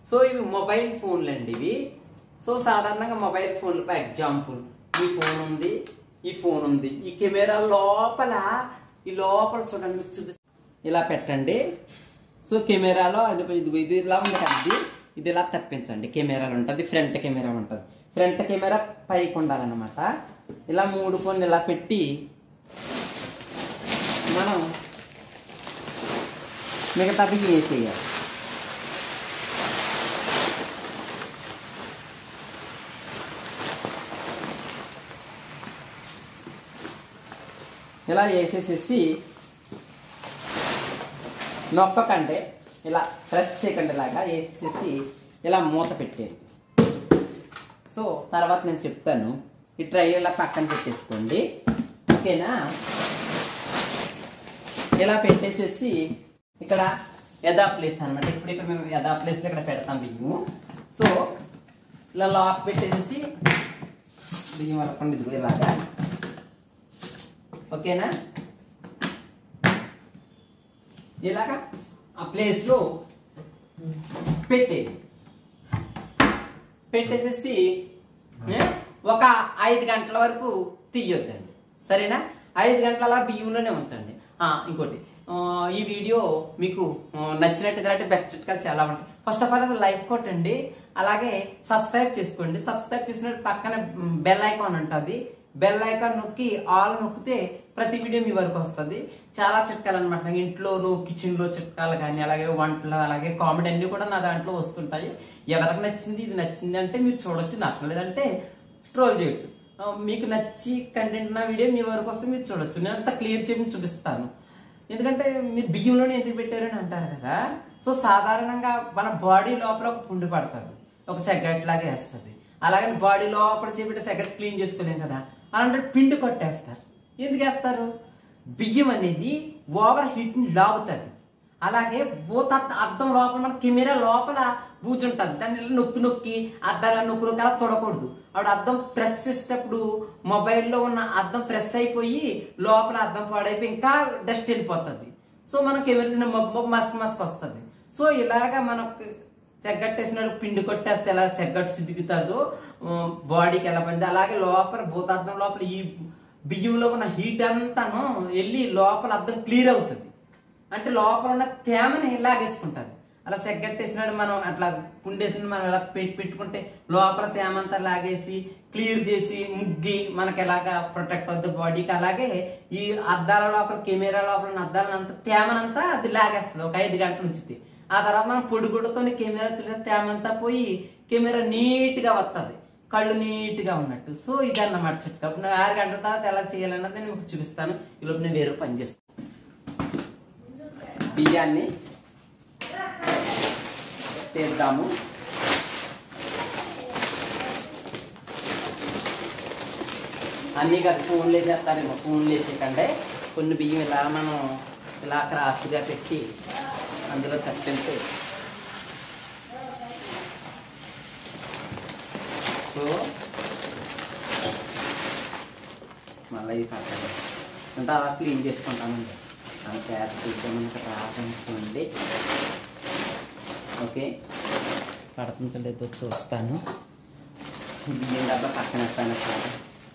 So ఇవి mobile ఫోన్లు అండి ఇవి సో సాధారణంగా మొబైల్ ఫోన్లు ఫర్ ఎగ్జాంపుల్ ఈ ఫోన్ ఉంది ఈ ఫోన్ ఉంది ఈ కెమెరా లోపల ఈ లోపల చూడండి మీకు చూపి ఇలా పెట్టండి సో కెమెరాలో అది ఇది ఇది ఇలా ఉంది కదండి ఇది ఇలా తప్పించండి కెమెరాలు ఉంటుంది ఫ్రంట్ కెమెరా ఉంటుంది ఫ్రంట్ కెమెరా పైకి ఉండాలన్నమాట ఇలా మూడు కొన్ని ఇలా పెట్టి మనం మిగతా బియ్యం వేసేయాలి ఇలా వేసేసేసి నొక్కకండి ఇలా ప్రెస్ చేయకండి ఇలాగా వేసేసి ఇలా మూత పెట్టేది సో తర్వాత నేను చెప్తాను ఈ ట్రై ఇలా పక్కన పెట్టేసుకోండి ఓకేనా ఇలా పెట్టేసేసి ఇక్కడ యథా ప్లేస్ అనమాట ఇప్పుడు ఇక్కడ మేము యథా ప్లేస్ ఇక్కడ పెడతాం బియ్యము సో ఇలా లాక్ పెట్టేసి బియ్యం వరకండి ఇదిగో ఇలాగా ఓకేనా ఇలాగా ఆ ప్లేస్ లో పెట్టే పెట్టేసేసి ఏ, ఒక ఐదు గంటల వరకు తీయొద్దండి సరేనా ఐదు గంటల బియ్యంలోనే ఉంచండి ఆ, ఇంకోటి ఆ, ఈ వీడియో మీకు ఆ, నచ్చినట్టుగా అంటే బెస్ట్ చిట్కాలు చాలా ఉంటాయి ఫస్ట్ ఆఫ్ ఆల్ లైక్ కొట్టండి అలాగే సబ్స్క్రైబ్ చేసుకోండి సబ్స్క్రైబ్ చేసినట్టు పక్కన బెల్ ఐకాన్ ఉంటుంది బెల్ ఐకాన్ నొక్కి ఆల్ నొక్కితే ప్రతి వీడియో మీ వరకు వస్తుంది చాలా చిట్కాలు అనమాట ఇంట్లోను కిచెన్ లో చిట్కాలు కానీ అలాగే వంటలు అలాగే కామెడీ అన్ని కూడా నా దాంట్లో వస్తుంటాయి ఎవరికి నచ్చింది ఇది నచ్చింది అంటే మీరు చూడొచ్చు నచ్చలేదంటే స్ట్రోల్ చేయొచ్చు ఆ, మీకు నచ్చి కంటెంట్ నా వీడియో మీ వరకు వస్తే మీరు చూడొచ్చు నేను అంతా క్లియర్ చేసి చూపిస్తాను ఎందుకంటే మీరు బియ్యంలోనే ఎందుకు పెట్టారని అంటారు కదా సో సాధారణంగా మన బాడీ లోపల ఒక పుండు పడుతుంది ఒక సెగట్ లాగా వేస్తుంది అలాగని బాడీ లోపల చేపెట్టి సెగట్ క్లీన్ చేసుకోలేం కదా అలాంటి పిండి కొట్టేస్తారు ఎందుకు వేస్తారు బియ్యం అనేది ఓవర్ హీట్ ని లాగుతుంది అలాగే బూత అద్దం లోపల మన కెమెరా లోపల బూజు ఉంటుంది దాన్ని ఇలా నొక్కి నొక్కి అద్దాల నొక్కి నొక్కి అలా తొడకూడదు ఆవిడ అద్దం ప్రెస్ చేసేటప్పుడు మొబైల్లో ఉన్న అద్దం ప్రెస్ అయిపోయి లోపల అద్దం పాడైపోయి ఇంకా డస్ట్ వెళ్ళిపోతుంది సో మనం కెమెరా మబ్బు మబ్బు మస్క్ మస్క్ వస్తుంది సో ఇలాగా మనకు సెగ్గట్టేసినట్టు పిండి కొట్టేస్తే ఎలా సెగ్గట్టు సిద్దుకుతుందో బాడీకి ఎలా పడింది అలాగే లోపల భూతార్థం లోపల ఈ బియ్యంలో ఉన్న హీట్ అంతాను వెళ్ళి లోపల అద్దం క్లియర్ అవుతుంది అంటే లోపల ఉన్న తేమని లాగేసుకుంటుంది అలా సెగ్గట్టేసినాడు మనం అట్లా కుండేసిన మనం ఇలా పెట్టి పెట్టుకుంటే లోపల తేమ అంతా లాగేసి క్లియర్ చేసి ముగ్గి మనకి ఎలాగా ప్రొటెక్ట్ అవుతుంది బాడీకి అలాగే ఈ అద్దాల లోపల కెమెరా లోపల ఉన్న అద్దాలంతా తేమనంతా అది లాగేస్తుంది ఒక ఐదు గంటల నుంచి ఆ తర్వాత మనం పొడి గుడ్డతో కెమెరా తీసిన తేమంతా పోయి కెమెరా నీట్ గా వస్తుంది కళ్ళు నీట్ గా ఉన్నట్టు సో ఇది అన్నమాట చిట్కా అప్పుడు నేను ఆరు గంటల తర్వాత ఎలా చేయాలన్నది నేను మీకు చూపిస్తాను ఈలోపు నేను వేరే పని చేస్తాను బియ్యాన్ని తీద్దాము అన్నీ కాదు ఫోన్లు వేసేస్తారేమో ఫోన్లు వేసేకంటే కొన్ని బియ్యం ఇలా మనం ఇలా క్రాస్గా పెట్టి అందులో తప్పితే సో మళ్ళీ ఈ పక్కన అంటే అలా క్లీన్ చేసుకుంటామండి ఆ క్యాప్ తీసుకోమని రాదండి ఓకే పడుతుందో లేదో చూస్తాను బియ్యం డబ్బా పక్కన ఎత్తాను సార్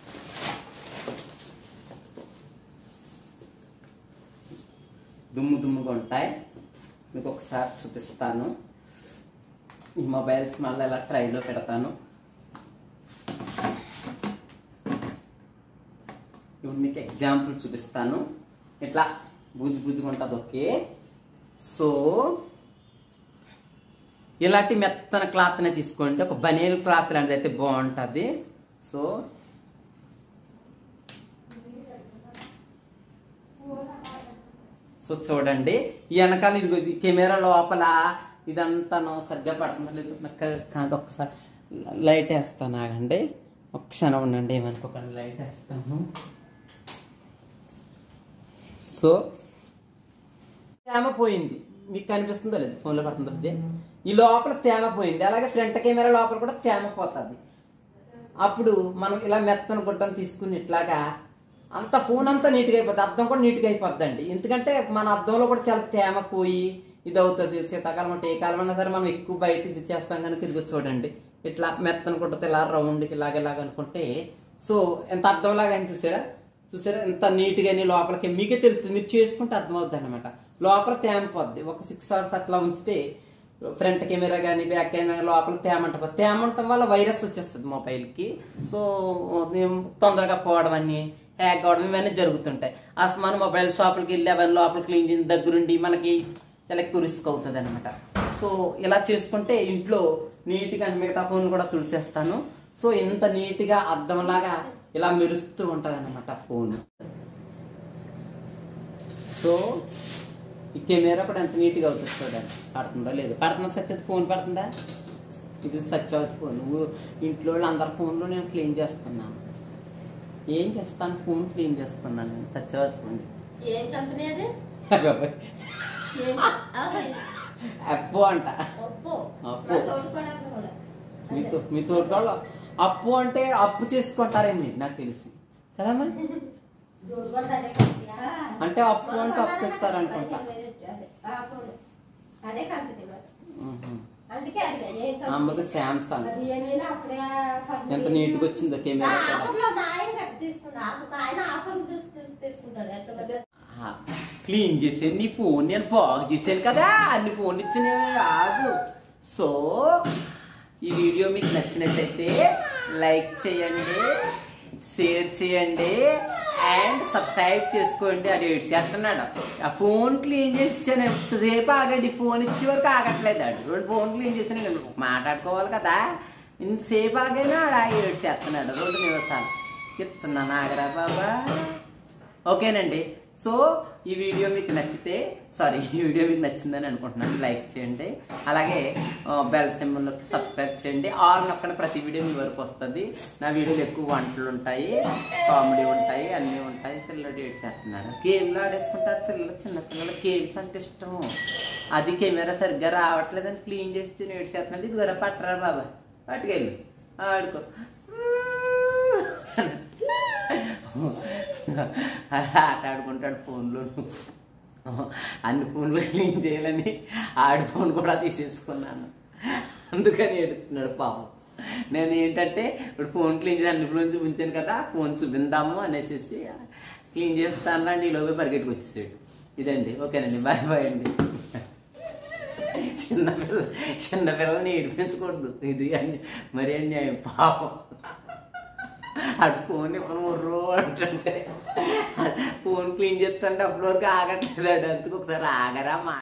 దుమ్ము దుమ్ముగా ఉంటాయి మీకు ఒకసారి చూపిస్తాను ఈ మొబైల్స్ మళ్ళీ ఇలా ట్రైలో పెడతాను ఇప్పుడు మీకు ఎగ్జాంపుల్ చూపిస్తాను ఇట్లా బుజ్జు బుజ్జుగా ఉంటుంది ఓకే సో ఇలాంటి మెత్తన క్లాత్నే తీసుకోండి ఒక బనీల్ క్లాత్ లాంటిది అయితే బాగుంటుంది సో సో చూడండి ఈ వెనకాల ఇది ఇది కెమెరా లోపల ఇదంతా సరిగ్గా పడుతుందో లేదు నాకు కాదు ఒక్కసారి లైట్ వేస్తాను ఆగండి ఒక్క క్షణం ఉండండి ఏమనుకోకండి లైట్ వేస్తాను సో తేమ పోయింది మీకు కనిపిస్తుందో లేదు ఫోన్లో పడుతుందో విజయ్? ఈ లోపల తేమ పోయింది అలాగే ఫ్రంట్ కెమెరా లోపల కూడా తేమ పోతుంది అప్పుడు మనం ఇలా మెత్తన గుడ్డను తీసుకుని ఇట్లాగా అంత ఫోన్ అంతా నీట్గా అయిపోద్ది అద్దం కూడా నీట్గా అయిపోద్ది అండి ఎందుకంటే మన అద్దంలో కూడా చాలా తేమ పోయి ఇది అవుతుంది శీతాకాలం అంటే ఏ కాలం అయినా సరే మనం ఎక్కువ బయట ఇది చేస్తాం కనుక ఇదిగో చూడండి ఇట్లా మెత్తను కుట్టితే ఇలా రౌండ్కి ఇలాగ ఇలాగ అనుకుంటే సో ఎంత అర్థంలాగా అని చూసారా చూసారా ఎంత నీట్గా అని లోపలికి మీకే తెలుస్తుంది మీరు చేసుకుంటే అర్థమవుతుంది అనమాట లోపల తేమపోద్ది ఒక సిక్స్ అవర్స్ అట్లా ఉంచితే ఫ్రంట్ కెమెరా కానీ బ్యాక్ కెమెరా లోపల తేమ ఉంటుంది తేమ ఉండటం వల్ల వైరస్ వచ్చేస్తుంది మొబైల్కి సో మేము తొందరగా పోవడం అని హ్యాక్ అవడం ఇవన్నీ జరుగుతుంటాయి అసలు మన మొబైల్ షాపులకి వెళ్ళి అవన్నీ లోపల క్లీన్ చేసిన దగ్గరుండి మనకి చాలా ఎక్కువ రిస్క్ అవుతుంది అనమాట సో ఇలా చేసుకుంటే ఇంట్లో నీట్గా మిగతా ఫోన్ కూడా తుడిసేస్తాను సో ఇంత నీట్గా అద్దంలాగా ఇలా మెరుస్తూ ఉంటుంది అనమాట ఫోన్ సో ఈ కెమెరా కూడా ఎంత నీట్గా అవుతుంది చూడండి పడుతుందా లేదు పడుతుందా సత్యవతి ఫోన్ పడుతుందా ఇది సత్యవతి ఫోన్ నువ్వు ఇంట్లో వాళ్ళు అందరి ఫోన్లో నేను క్లీన్ చేస్తున్నాను ఏం చేస్తాను ఫోన్ క్లీన్ చేస్తున్నాను నేను సత్యవతి ఫోన్ ఏం కంపెనీ అది అబ్బాయి ఏం ఆహా, అప్పు అంట ఒప్పో ఒప్పో. నా తోడుకోవడానికి కూడా మీతో మీ తోటలో అప్పు అంటే అప్పు చేసుకుంటారేమో నాకు తెలిసి కదమ్మా తోడుకోవడానికి అదే కంపెనీ. ఆ. అంటే అప్పు అంటే అప్పు ఇస్తారు అనుకుంటా అదే, ఆ ఫోన్. అదే కంపెనీ మరి. మ్మ్. అందుకే అడిగా, ఏం కంపెనీ? అమ్మకి శాంసంగ్ అది ఏమైనా అప్పుడే కంపెనీ. ఎంత నీట్గా వచ్చిందో ఆ, కెమెరా కూడా ఆఫర్లో మా ఆయన కట్టి తీసుకున్నా మా ఆయన ఆఫర్ చూసి చూసి తీసుకుంటాడు ఎట్లా కదా. ఆ, క్లీన్ చేసాను నీ ఫోన్ నేను బాగు చేశాను కదా అన్ని ఫోన్ ఇచ్చిన ఆగు సో ఈ వీడియో మీకు నచ్చినట్టయితే లైక్ చేయండి షేర్ చేయండి అండ్ సబ్స్క్రైబ్ చేసుకోండి అది ఏడు చేస్తున్నాడు ఆ ఫోన్ క్లీన్ చేసి ఇచ్చాను ఎంతసేపు ఆగండి ఫోన్ ఇచ్చే వరకు ఆగట్లేదు ఆడు రెండు ఫోన్ క్లీన్ చేసాను ఇంకా మాట్లాడుకోవాలి కదా ఇంతసేపు ఆగైనా ఆడు ఆ ఏడు చేస్తున్నాడు రెండు నిమిషాలు చెప్తున్నాను ఆగరా బాబా ఓకేనండి సో ఈ వీడియో మీకు నచ్చితే సారీ ఈ వీడియో మీకు నచ్చిందని అనుకుంటున్నాను లైక్ చేయండి అలాగే బెల్ సింబల్లోకి సబ్స్క్రైబ్ చేయండి ఆల్ నొక్కన ప్రతి వీడియో మీ వరకు వస్తుంది నా వీడియోలు ఎక్కువ వంటలు ఉంటాయి కామెడీ ఉంటాయి అన్నీ ఉంటాయి పిల్లలు డేట్ చేస్తున్నారు గేమ్లు ఆడేసుకుంటారు పిల్లలు చిన్న పిల్లలు గేమ్స్ అంటే ఇష్టం అది కెమెరా సరిగ్గా రావట్లేదని క్లీన్ చేసి నేడు చేస్తున్నాడు ఇది గొర్రె పట్టరా బాబా పట్టుకెళ్ళు ఆడుకో ఆట ఆడుకుంటాడు ఫోన్లో అన్ని ఫోన్లు క్లీన్ చేయాలని ఆడి ఫోన్ కూడా తీసేసుకున్నాను అందుకని ఎడుతున్నాడు పాపం నేను ఏంటంటే ఇప్పుడు ఫోన్ క్లీన్ చేసి అన్ని ఫోన్ చూపించాను కదా ఫోన్ చూపిందాము అనేసి క్లీన్ చేస్తాను అండి ఈలోగా పరిగెట్టుకు వచ్చేసాడు ఇదండి ఓకేనండి బాయ్ బాయ్ అండి చిన్నపిల్ల చిన్నపిల్లని ఏడిపించకూడదు ఇది అని మరి అన్యాయం పాపం అటు ఫోన్ ఇవ్వను ఉర్రు అంటుంటే ఫోన్ క్లీన్ చేస్తుంటే అప్పటి వరకు ఆగట్లేదు అందుకు ఒకసారి ఆగరా మా